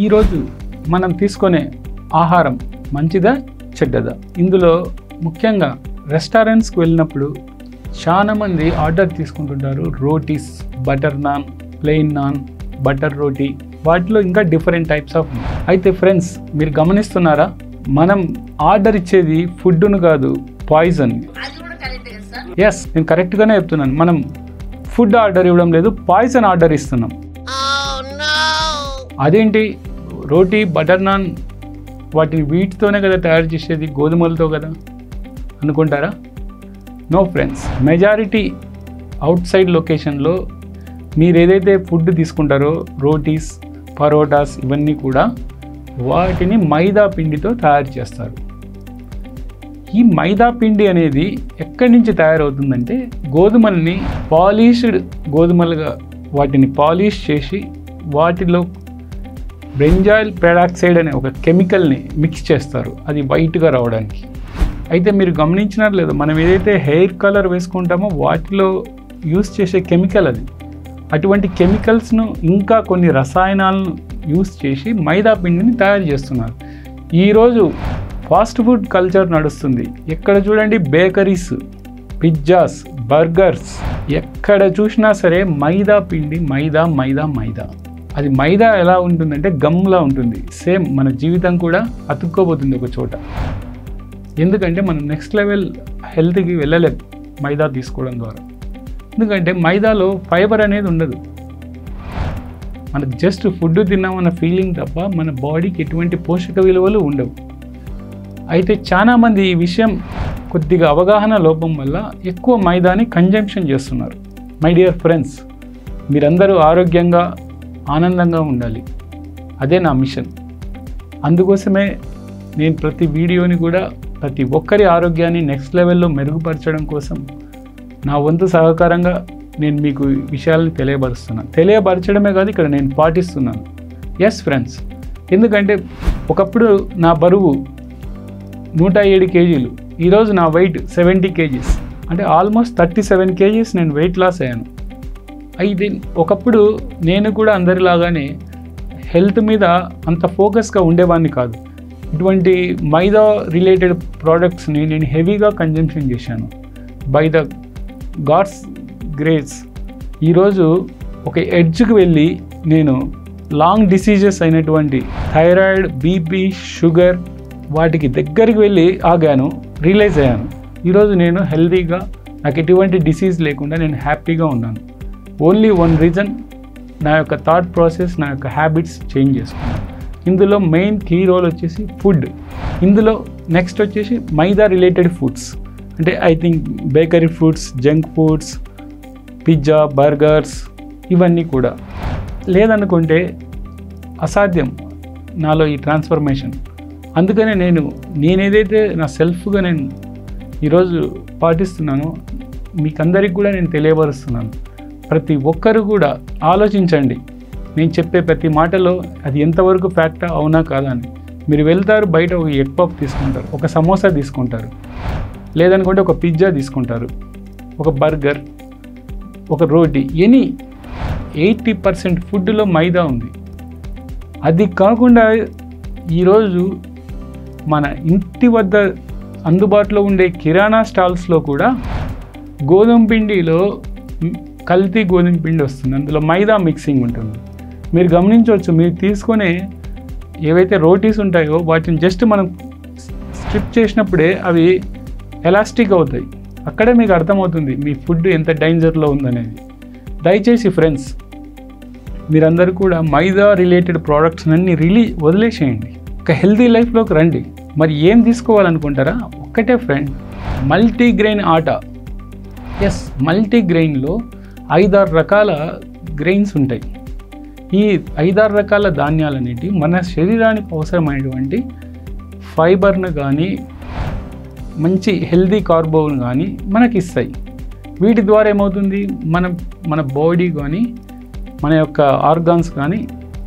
ఈరోజు మనం తీసుకునే ఆహారం మంచిదా చెడ్డదా ఇందులో ముఖ్యంగా రెస్టారెంట్స్కి వెళ్ళినప్పుడు చాలా మంది ఆర్డర్ తీసుకుంటుంటారు rotis butter naan plain naan butter roti వాటిలో ఇంకా డిఫరెంట్ టైప్స్ ఆఫ్ అయితే ఫ్రెండ్స్ మీరు గమనిస్తున్నారా మనం ఆర్డర్ ఇచ్చేది ఫుడ్ను కాదు పాయిజన్ అది కూడా కరెక్ట్ కదా సార్ ఎస్ నేను కరెక్ట్గానే చెప్తున్నాను మనం ఫుడ్ ఆర్డర్ ఇవ్వడం లేదు పాయిజన్ ఆర్డర్ ఇస్తున్నాం అదేంటి రోటీ బటర్ నాన్ వాటిని వీటితోనే కదా తయారు చేసేది గోధుమలతో కదా అనుకుంటారా no friends majority outside లొకేషన్లో మీరు ఏదైతే ఫుడ్ తీసుకుంటారో రోటీస్ పరోటాస్ ఇవన్నీ కూడా వాటిని మైదా పిండితో తయారు చేస్తారు ఈ మైదా పిండి అనేది ఎక్కడి నుంచి తయారవుతుందంటే గోధుమల్ని పాలిష్డ్ గోధుమలుగా వాటిని పాలిష్ చేసి వాటిలో బ్రెంజాయిల్ పెరాక్సైడ్ అనే ఒక కెమికల్ని మిక్స్ చేస్తారు అది వైట్గా రావడానికి అయితే మీరు గమనించినారు లేదు మనం ఏదైతే హెయిర్ కలర్ వేసుకుంటామో వాటిలో యూస్ చేసే కెమికల్ అది అటువంటి కెమికల్స్ను ఇంకా కొన్ని రసాయనాలను యూస్ చేసి మైదా పిండిని తయారు చేస్తున్నారు ఈరోజు ఫాస్ట్ ఫుడ్ కల్చర్ నడుస్తుంది ఎక్కడ చూడండి బేకరీస్ పిజ్జాస్ బర్గర్స్ ఎక్కడ చూసినా సరే మైదా పిండి మైదా మైదా మైదా అది మైదా ఎలా ఉంటుందంటే గమ్లా ఉంటుంది సేమ్ మన జీవితం కూడా అతుక్కోబోతుంది ఒక చోట ఎందుకంటే మనం నెక్స్ట్ లెవెల్ హెల్త్కి వెళ్ళలేం మైదా తీసుకోవడం ద్వారా ఎందుకంటే మైదాలో ఫైబర్ అనేది ఉండదు మనకు జస్ట్ ఫుడ్ తిన్నామన్న ఫీలింగ్ తప్ప మన బాడీకి ఎటువంటి పోషక విలువలు ఉండవు అయితే చాలామంది ఈ విషయం కొద్దిగా అవగాహన లోపం వల్ల ఎక్కువ మైదాని కన్జంప్షన్ చేస్తున్నారు మై డియర్ ఫ్రెండ్స్ మీరందరూ ఆరోగ్యంగా ఆనందంగా ఉండాలి అదే నా మిషన్ అందుకోసమే నేను ప్రతి వీడియోని కూడా ప్రతి ఒక్కరి ఆరోగ్యాన్ని నెక్స్ట్ లెవెల్లో మెరుగుపరచడం కోసం నా వంతు సహకారంగా నేను మీకు ఈ విషయాలను తెలియపరుస్తున్నాను తెలియపరచడమే కాదు ఇక్కడ నేను పాటిస్తున్నాను ఎస్ ఫ్రెండ్స్ ఎందుకంటే ఒకప్పుడు నా బరువు నూట ఏడు కేజీలు ఈరోజు నా వెయిట్ సెవెంటీ కేజీస్ అంటే ఆల్మోస్ట్ థర్టీ సెవెన్ కేజీస్ నేను వెయిట్ లాస్ అయ్యాను అయితే ఒకప్పుడు నేను కూడా అందరిలాగానే హెల్త్ మీద అంత ఫోకస్గా ఉండేవాడిని కాదు ఇటువంటి మైదా రిలేటెడ్ ప్రోడక్ట్స్ని నేను హెవీగా కన్జంప్షన్ చేశాను బై ద గాడ్స్ గ్రేస్ ఈరోజు ఒక ఎడ్జ్కి వెళ్ళి నేను లాంగ్ డిసీజెస్ అయినటువంటి థైరాయిడ్ బీపీ షుగర్ వాటికి దగ్గరికి వెళ్ళి ఆగాను రియలైజ్ అయ్యాను ఈరోజు నేను హెల్తీగా నాకు ఎటువంటి డిసీజ్ లేకుండా నేను హ్యాపీగా ఉన్నాను ఓన్లీ వన్ రీజన్ నా యొక్క థాట్ ప్రాసెస్ నా యొక్క హ్యాబిట్స్ చేంజ్ చేసుకున్నాను ఇందులో మెయిన్ కీ రోల్ వచ్చేసి ఫుడ్ ఇందులో నెక్స్ట్ వచ్చేసి మైదా రిలేటెడ్ ఫుడ్స్ అంటే I think bakery foods junk foods pizza burgers ఇవన్నీ కూడా లేదనుకుంటే అసాధ్యం నాలో ఈ ట్రాన్స్ఫర్మేషన్ అందుకనే నేను నేనేదైతే నా సెల్ఫ్గా నేను ఈరోజు పాటిస్తున్నానో మీకందరికి కూడా నేను తెలియపరుస్తున్నాను ప్రతి ఒక్కరు కూడా ఆలోచించండి నేను చెప్పే ప్రతి మాటలో అది ఎంతవరకు ఫ్యాక్టా అవునా కాదా అని మీరు వెళ్తారు బయట ఒక ఎగ్ పఫ్ తీసుకుంటారు ఒక సమోసా తీసుకుంటారు లేదనుకుంటే ఒక పిజ్జా తీసుకుంటారు ఒక బర్గర్ ఒక రోటీ ఎనీ ఎయిటీ పర్సెంట్ ఫుడ్లో మైదా ఉంది అది కాకుండా ఈరోజు మన ఇంటి వద్ద అందుబాటులో ఉండే కిరాణా స్టాల్స్లో కూడా గోధుమ పిండిలో మ్, కల్తీ గోధుమ పిండి వస్తుంది అందులో మైదా మిక్సింగ్ ఉంటుంది మీరు గమనించవచ్చు మీరు తీసుకునే ఏవైతే రోటీస్ ఉంటాయో వాటిని జస్ట్ మనం స్ట్రిప్ చేసినప్పుడే అవి ఎలాస్టిక్ అవుతాయి అక్కడే మీకు అర్థమవుతుంది మీ ఫుడ్ ఎంత డేంజర్లో ఉందనేది దయచేసి ఫ్రెండ్స్ మీరందరూ కూడా మైదా రిలేటెడ్ ప్రోడక్ట్స్ అన్ని రిలీ వదిలేసేయండి ఒక హెల్తీ లైఫ్లోకి రండి మరి ఏం తీసుకోవాలనుకుంటారా ఒక్కటే ఫ్రెండ్ మల్టీగ్రెయిన్ ఆట ఎస్ మల్టీగ్రెయిన్లో ఐదారు రకాల గ్రెయిన్స్ ఉంటాయి ఈ ఐదారు రకాల ధాన్యాలు అనేటివి మన శరీరానికి అవసరమైనటువంటి ఫైబర్ను కానీ మంచి హెల్తీ కార్బోను కానీ మనకి ఇస్తాయి వీటి ద్వారా ఏమవుతుంది మన మన బాడీ కానీ మన యొక్క ఆర్గాన్స్ కానీ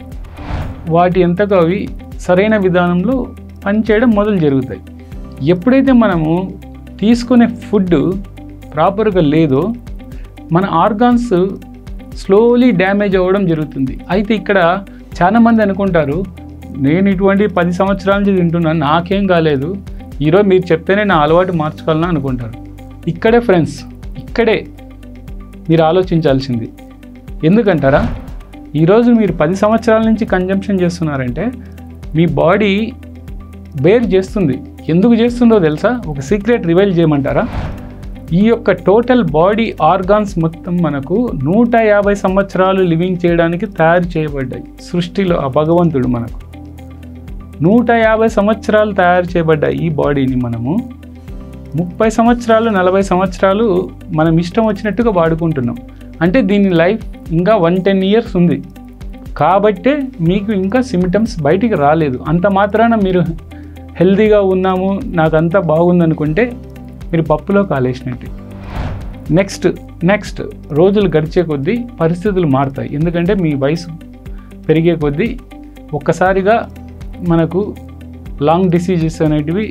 వాటి ఎంతగా అవి సరైన విధానంలో పనిచేయడం మొదలు జరుగుతాయి ఎప్పుడైతే మనము తీసుకునే ఫుడ్ ప్రాపర్గా లేదో మన ఆర్గాన్స్ స్లోలీ డ్యామేజ్ అవ్వడం జరుగుతుంది అయితే ఇక్కడ చాలామంది అనుకుంటారు నేను ఇటువంటి పది సంవత్సరాల నుంచి తింటున్నాను నాకేం కాలేదు ఈరోజు మీరు చెప్తేనే నా అలవాటు మార్చుకోవాలని అనుకుంటారు ఇక్కడే ఫ్రెండ్స్ ఇక్కడే మీరు ఆలోచించాల్సింది ఎందుకంటారా ఈరోజు మీరు పది సంవత్సరాల నుంచి కన్జంప్షన్ చేస్తున్నారంటే మీ బాడీ బేర్ చేస్తుంది ఎందుకు చేస్తుందో తెలుసా ఒక సీక్రెట్ రివైల్ చేయమంటారా ఈ యొక్క టోటల్ బాడీ ఆర్గాన్స్ మొత్తం మనకు నూట యాభై సంవత్సరాలు లివింగ్ చేయడానికి తయారు చేయబడ్డాయి సృష్టిలో ఆ భగవంతుడు మనకు నూట యాభై సంవత్సరాలు తయారు చేయబడ్డ ఈ బాడీని మనము ముప్పై సంవత్సరాలు నలభై సంవత్సరాలు మనం ఇష్టం వచ్చినట్టుగా వాడుకుంటున్నాం అంటే దీని లైఫ్ ఇంకా వన్ టెన్ ఇయర్స్ ఉంది కాబట్టే మీకు ఇంకా సిమ్టమ్స్ బయటికి రాలేదు అంత మాత్రాన మీరు హెల్తీగా ఉన్నాము నాకు అంతా బాగుందనుకుంటే మీరు పప్పులో కాలేసినట్టు నెక్స్ట్ నెక్స్ట్ రోజులు గడిచే కొద్దీ పరిస్థితులు మారుతాయి ఎందుకంటే మీ వయసు పెరిగే కొద్దీ ఒక్కసారిగా మనకు లాంగ్ డిసీజెస్ అనేటివి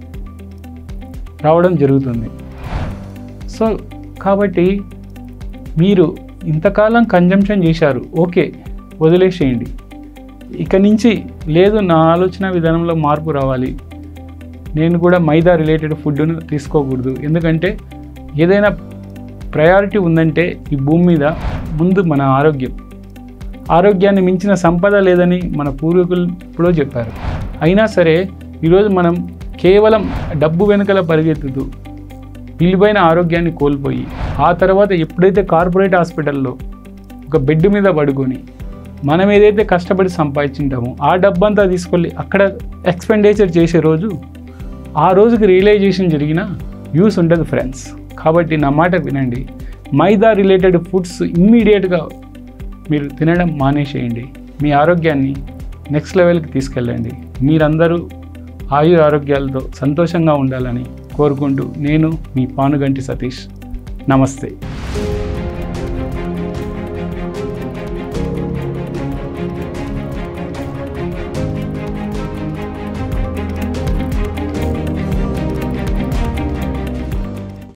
రావడం జరుగుతుంది సో కాబట్టి మీరు ఇంతకాలం కన్జంప్షన్ చేశారు ఓకే వదిలేసేయండి ఇక నుంచి లేదు నా ఆలోచన విధానంలో మార్పు రావాలి నేను కూడా మైదా రిలేటెడ్ ఫుడ్ను తీసుకోకూడదు ఎందుకంటే ఏదైనా ప్రయారిటీ ఉందంటే ఈ భూమి మీద ముందు మన ఆరోగ్యం ఆరోగ్యాన్ని మించిన సంపద లేదని మన పూర్వీకులు ఎప్పుడో చెప్పారు అయినా సరే ఈరోజు మనం కేవలం డబ్బు వెనుకల పరిగెత్తుతూ విలువైన ఆరోగ్యాన్ని కోల్పోయి ఆ తర్వాత ఎప్పుడైతే కార్పొరేట్ హాస్పిటల్లో ఒక బెడ్ మీద పడుకొని మనం ఏదైతే కష్టపడి సంపాదించుంటామో ఆ డబ్బంతా తీసుకెళ్ళి అక్కడ ఎక్స్పెండిచర్ చేసే రోజు ఆ రోజుకి రియలైజేషన్ జరిగిన యూస్ ఉంటుంది ఫ్రెండ్స్ కాబట్టి నా మాట వినండి మైదా రిలేటెడ్ ఫుడ్స్ ఇమ్మీడియట్గా మీరు తినడం మానేసేయండి మీ ఆరోగ్యాన్ని నెక్స్ట్ లెవెల్కి తీసుకెళ్ళండి మీరందరూ ఆయు ఆరోగ్యాలతో సంతోషంగా ఉండాలని కోరుకుంటూ నేను మీ పానుగంటి సతీష్ నమస్తే